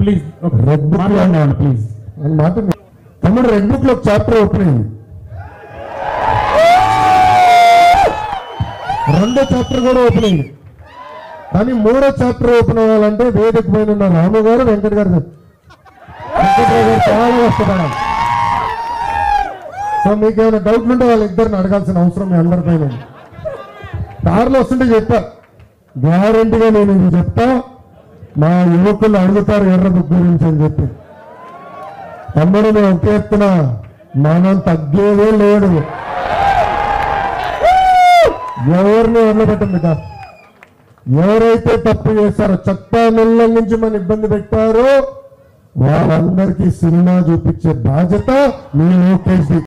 please red book మాట్లాడండి please అని మాట మీ- తమ్ముడు రెడ్ బుక్ లో ఒక చాప్టర్ ఓపెన్ అయింది రెండో చాప్టర్ కూడా ఓపెన్ అయింది కానీ మూడో చాప్టర్ ఓపెన్ అవ్వాలంటే వేదిక పైన ఉన్న రాము గారు వెంకట గారు వెంకటరావు గారు చాలా కష్టపడాలి సో మీకు ఏమైనా డౌట్లు ఉంటే వాళ్ళిద్దరిని అడగాల్సిన అవసరం మీ అందరిపైన ఉంది దారిలో వస్తుంటే చెప్పా గ్యారంటీగా నేను ఇది చెప్తా మా యువకులు అడుగుతారు ఎర్ర బుక్ గురించి అని చెప్పి తమ్ముడు నేను ఒకే ఎత్తున మనం తగ్గేదే లేడు ఎవరిని వదిలిపెట్టం బిడ్డ ఎవరైతే తప్పు చేశారో చట్టా నుంచి మన ఇబ్బంది పెట్టారో వాళ్ళందరికీ సినిమా చూపించే బాధ్యత మీ లోకేష్